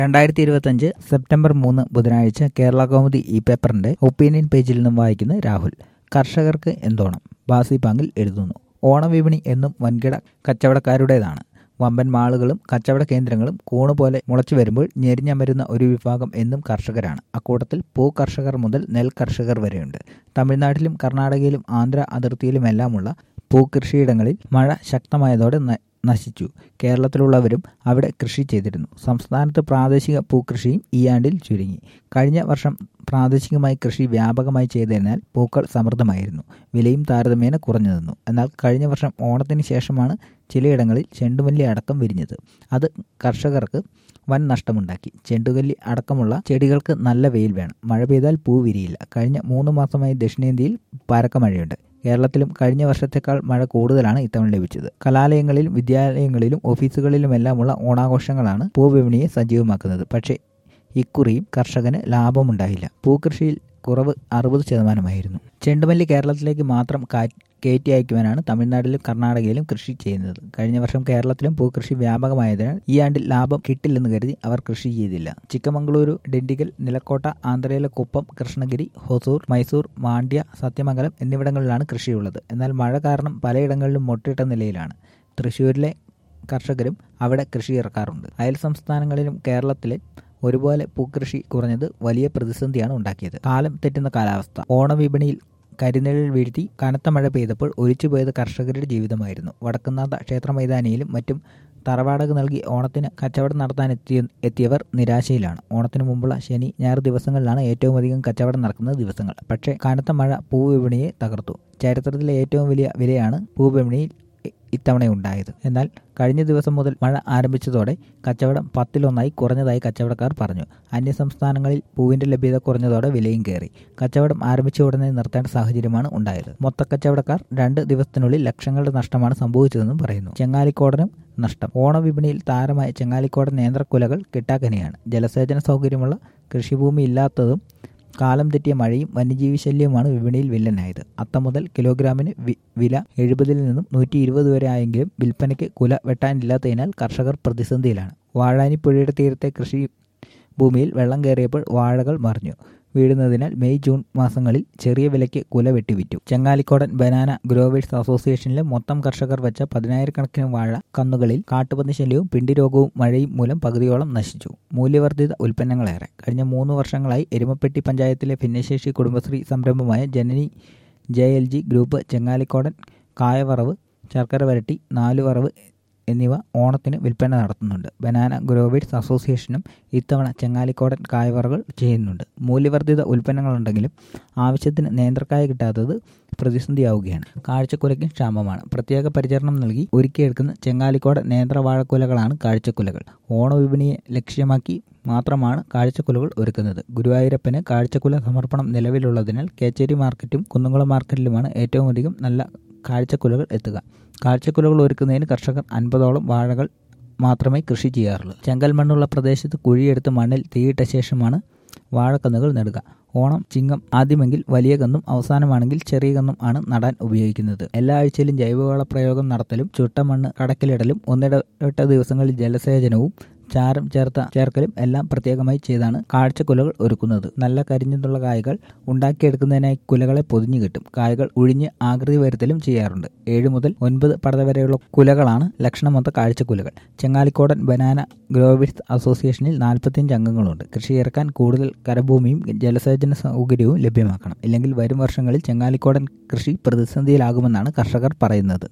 രണ്ടായിരത്തി ഇരുപത്തഞ്ച് സെപ്റ്റംബർ മൂന്ന് ബുധനാഴ്ച കേരള കൗമുദി ഈ പേപ്പറിന്റെ ഒപ്പീനിയൻ പേജിൽ നിന്നും വായിക്കുന്ന രാഹുൽ കർഷകർക്ക് എന്തോണം ബാസി ബാങ്കിൽ എഴുതുന്നു ഓണവിപണി എന്നും വൻകിട കച്ചവടക്കാരുടേതാണ് വമ്പൻ മാളുകളും കച്ചവട കേന്ദ്രങ്ങളും കൂണ് പോലെ മുളച്ചു വരുമ്പോൾ ഞെരിഞ്ഞമരുന്ന ഒരു വിഭാഗം എന്നും കർഷകരാണ് അക്കൂട്ടത്തിൽ പൂ കർഷകർ മുതൽ നെൽ കർഷകർ വരെയുണ്ട് തമിഴ്നാട്ടിലും കർണാടകയിലും ആന്ധ്ര അതിർത്തിയിലുമെല്ലാമുള്ള പൂക്കൃഷിയിടങ്ങളിൽ മഴ ശക്തമായതോടെ നശിച്ചു കേരളത്തിലുള്ളവരും അവിടെ കൃഷി ചെയ്തിരുന്നു സംസ്ഥാനത്ത് പ്രാദേശിക പൂക്കൃഷിയും ഈ ആണ്ടിൽ ചുരുങ്ങി കഴിഞ്ഞ വർഷം പ്രാദേശികമായി കൃഷി വ്യാപകമായി ചെയ്തതിനാൽ പൂക്കൾ സമൃദ്ധമായിരുന്നു വിലയും താരതമ്യേന കുറഞ്ഞു നിന്നു എന്നാൽ കഴിഞ്ഞ വർഷം ഓണത്തിന് ശേഷമാണ് ചിലയിടങ്ങളിൽ ചെണ്ടുമല്ലി അടക്കം വിരിഞ്ഞത് അത് കർഷകർക്ക് വൻ നഷ്ടമുണ്ടാക്കി ചെണ്ടുകല്ലി അടക്കമുള്ള ചെടികൾക്ക് നല്ല വെയിൽ വേണം മഴ പെയ്താൽ പൂ വിരിയില്ല കഴിഞ്ഞ മൂന്ന് മാസമായി ദക്ഷിണേന്ത്യയിൽ പരക്ക മഴയുണ്ട് കേരളത്തിലും കഴിഞ്ഞ വർഷത്തേക്കാൾ മഴ കൂടുതലാണ് ഇത്തവണ ലഭിച്ചത് കലാലയങ്ങളിലും വിദ്യാലയങ്ങളിലും ഓഫീസുകളിലുമെല്ലാമുള്ള ഓണാഘോഷങ്ങളാണ് പൂവിപണിയെ സജീവമാക്കുന്നത് പക്ഷേ ഇക്കുറിയും കർഷകന് ലാഭമുണ്ടായില്ല പൂക്കൃഷിയിൽ കുറവ് അറുപത് ശതമാനമായിരുന്നു ചെണ്ടുമല്ലി കേരളത്തിലേക്ക് മാത്രം കയറ്റി അയക്കുവാനാണ് തമിഴ്നാട്ടിലും കർണാടകയിലും കൃഷി ചെയ്യുന്നത് കഴിഞ്ഞ വർഷം കേരളത്തിലും പൂക്കൃഷി വ്യാപകമായതിനാൽ ഈ ആണ്ടിൽ ലാഭം കിട്ടില്ലെന്ന് കരുതി അവർ കൃഷി ചെയ്തില്ല ചിക്കമംഗളൂരു ഡിണ്ടിഗൽ നിലക്കോട്ട ആന്ധ്രയിലെ കുപ്പം കൃഷ്ണഗിരി ഹൊസൂർ മൈസൂർ മാണ്ഡ്യ സത്യമംഗലം എന്നിവിടങ്ങളിലാണ് കൃഷിയുള്ളത് എന്നാൽ മഴ കാരണം പലയിടങ്ങളിലും മൊട്ടിട്ട നിലയിലാണ് തൃശ്ശൂരിലെ കർഷകരും അവിടെ കൃഷി ഇറക്കാറുണ്ട് അയൽ സംസ്ഥാനങ്ങളിലും കേരളത്തിലെ ഒരുപോലെ പൂക്കൃഷി കുറഞ്ഞത് വലിയ പ്രതിസന്ധിയാണ് ഉണ്ടാക്കിയത് കാലം തെറ്റുന്ന കാലാവസ്ഥ ഓണവിപണിയിൽ കരിനിഴൽ വീഴ്ത്തി കനത്ത മഴ പെയ്തപ്പോൾ ഒലിച്ചുപോയത് കർഷകരുടെ ജീവിതമായിരുന്നു വടക്കുന്നാഥ ക്ഷേത്ര മൈതാനിയിലും മറ്റും തറവാടക നൽകി ഓണത്തിന് കച്ചവടം നടത്താൻ എത്തിയ എത്തിയവർ നിരാശയിലാണ് ഓണത്തിന് മുമ്പുള്ള ശനി ഞായർ ദിവസങ്ങളിലാണ് ഏറ്റവും അധികം കച്ചവടം നടക്കുന്ന ദിവസങ്ങൾ പക്ഷേ കനത്ത മഴ പൂവിപണിയെ തകർത്തു ചരിത്രത്തിലെ ഏറ്റവും വലിയ വിലയാണ് പൂവിപണിയിൽ ഇത്തവണ ഉണ്ടായത് എന്നാൽ കഴിഞ്ഞ ദിവസം മുതൽ മഴ ആരംഭിച്ചതോടെ കച്ചവടം പത്തിലൊന്നായി കുറഞ്ഞതായി കച്ചവടക്കാർ പറഞ്ഞു അന്യസംസ്ഥാനങ്ങളിൽ പൂവിന്റെ ലഭ്യത കുറഞ്ഞതോടെ വിലയും കയറി കച്ചവടം ആരംഭിച്ച ഉടനെ നിർത്തേണ്ട സാഹചര്യമാണ് ഉണ്ടായത് മൊത്തക്കച്ചവടക്കാർ രണ്ട് ദിവസത്തിനുള്ളിൽ ലക്ഷങ്ങളുടെ നഷ്ടമാണ് സംഭവിച്ചതെന്നും പറയുന്നു ചെങ്ങാലിക്കോടനും നഷ്ടം ഓണവിപണിയിൽ താരമായ ചെങ്ങാലിക്കോടൻ നേന്ത്രക്കുലകൾ കിട്ടാക്കനിയാണ് ജലസേചന സൗകര്യമുള്ള കൃഷിഭൂമി ഇല്ലാത്തതും കാലം തെറ്റിയ മഴയും വന്യജീവി ശല്യവുമാണ് വിപണിയിൽ വില്ലനായത് അത്ത മുതൽ കിലോഗ്രാമിന് വില എഴുപതിൽ നിന്നും നൂറ്റി ഇരുപത് വരെ ആയെങ്കിലും വിൽപ്പനയ്ക്ക് കുല വെട്ടാനില്ലാത്തതിനാൽ കർഷകർ പ്രതിസന്ധിയിലാണ് വാഴാനിപ്പുഴയുടെ തീരത്തെ കൃഷി ഭൂമിയിൽ വെള്ളം കയറിയപ്പോൾ വാഴകൾ മറിഞ്ഞു വീഴുന്നതിനാൽ മെയ് ജൂൺ മാസങ്ങളിൽ ചെറിയ വിലയ്ക്ക് കുല വെട്ടിവിറ്റു ചെങ്ങാലിക്കോടൻ ബനാന ഗ്രോവേഴ്സ് അസോസിയേഷനിലെ മൊത്തം കർഷകർ വെച്ച പതിനായിരക്കണക്കിന് വാഴ കന്നുകളിൽ കാട്ടുപന്നി ശല്യവും പിണ്ടിരോഗവും മഴയും മൂലം പകുതിയോളം നശിച്ചു മൂല്യവർദ്ധിത ഉൽപ്പന്നങ്ങളേറെ കഴിഞ്ഞ മൂന്ന് വർഷങ്ങളായി എരുമപ്പെട്ടി പഞ്ചായത്തിലെ ഭിന്നശേഷി കുടുംബശ്രീ സംരംഭമായ Janani J L G group Chengalikodan കായവറവ് ശർക്കര വരട്ടി നാലുവറവ് എന്നിവ ഓണത്തിന് വിൽപ്പന നടത്തുന്നുണ്ട് ബനാന ഗ്രോവേഴ്സ് അസോസിയേഷനും ഇത്തവണ ചെങ്ങാലിക്കോടൻ കായവറകൾ ചെയ്യുന്നുണ്ട് മൂല്യവർദ്ധിത ഉൽപ്പന്നങ്ങളുണ്ടെങ്കിലും ആവശ്യത്തിന് നേന്ത്രക്കായ കിട്ടാത്തത് പ്രതിസന്ധിയാവുകയാണ് കാഴ്ചക്കുലയ്ക്കും ക്ഷാമമാണ് പ്രത്യേക പരിചരണം നൽകി ഒരുക്കിയെടുക്കുന്ന ചെങ്ങാലിക്കോടൻ നേന്ത്രവാഴക്കുലകളാണ് കാഴ്ചക്കുലകൾ ഓണവിപണിയെ ലക്ഷ്യമാക്കി മാത്രമാണ് കാഴ്ചക്കുലകൾ ഒരുക്കുന്നത് ഗുരുവായൂരപ്പന് കാഴ്ചക്കുല സമർപ്പണം നിലവിലുള്ളതിനാൽ കേച്ചേരി മാർക്കറ്റും കുന്നംകുളം മാർക്കറ്റിലുമാണ് ഏറ്റവും അധികം നല്ല കാഴ്ചക്കുലകൾ എത്തുക കാഴ്ചക്കുലകൾ ഒരുക്കുന്നതിന് കർഷകർ അൻപതോളം വാഴകൾ മാത്രമേ കൃഷി ചെയ്യാറുള്ളൂ ചെങ്കൽ മണ്ണുള്ള പ്രദേശത്ത് കുഴിയെടുത്ത് മണ്ണിൽ തീയിട്ട ശേഷമാണ് വാഴക്കന്നുകൾ നടുക ഓണം ചിങ്ങം ആദ്യമെങ്കിൽ വലിയ കന്നും അവസാനമാണെങ്കിൽ ചെറിയ കന്നും ആണ് നടാൻ ഉപയോഗിക്കുന്നത് എല്ലാ ആഴ്ചയിലും ജൈവവള പ്രയോഗം നടത്തലും ചുട്ട മണ്ണ് കടക്കിലിടലും ഒന്നിടവിട്ട ദിവസങ്ങളിൽ ജലസേചനവും ചാരം ചേർത്ത ചേർക്കലും എല്ലാം പ്രത്യേകമായി ചെയ്താണ് കാഴ്ചക്കുലകൾ ഒരുക്കുന്നത് നല്ല കരിഞ്ഞിട്ടുള്ള കായകൾ ഉണ്ടാക്കിയെടുക്കുന്നതിനായി കുലകളെ പൊതിഞ്ഞു കിട്ടും കായകൾ ഉഴിഞ്ഞ് ആകൃതി വരുത്തലും ചെയ്യാറുണ്ട് ഏഴ് മുതൽ ഒൻപത് പടത വരെയുള്ള കുലകളാണ് ലക്ഷണമൊത്ത കാഴ്ചക്കുലകൾ ചെങ്ങാലിക്കോടൻ ബനാന ഗ്രോവേഴ്സ് അസോസിയേഷനിൽ നാൽപ്പത്തിയഞ്ച് അംഗങ്ങളുണ്ട് കൃഷി ഇറക്കാൻ കൂടുതൽ കരഭൂമിയും ജലസേചന സൗകര്യവും ലഭ്യമാക്കണം ഇല്ലെങ്കിൽ വരും വർഷങ്ങളിൽ ചെങ്ങാലിക്കോടൻ കൃഷി പ്രതിസന്ധിയിലാകുമെന്നാണ് കർഷകർ പറയുന്നത്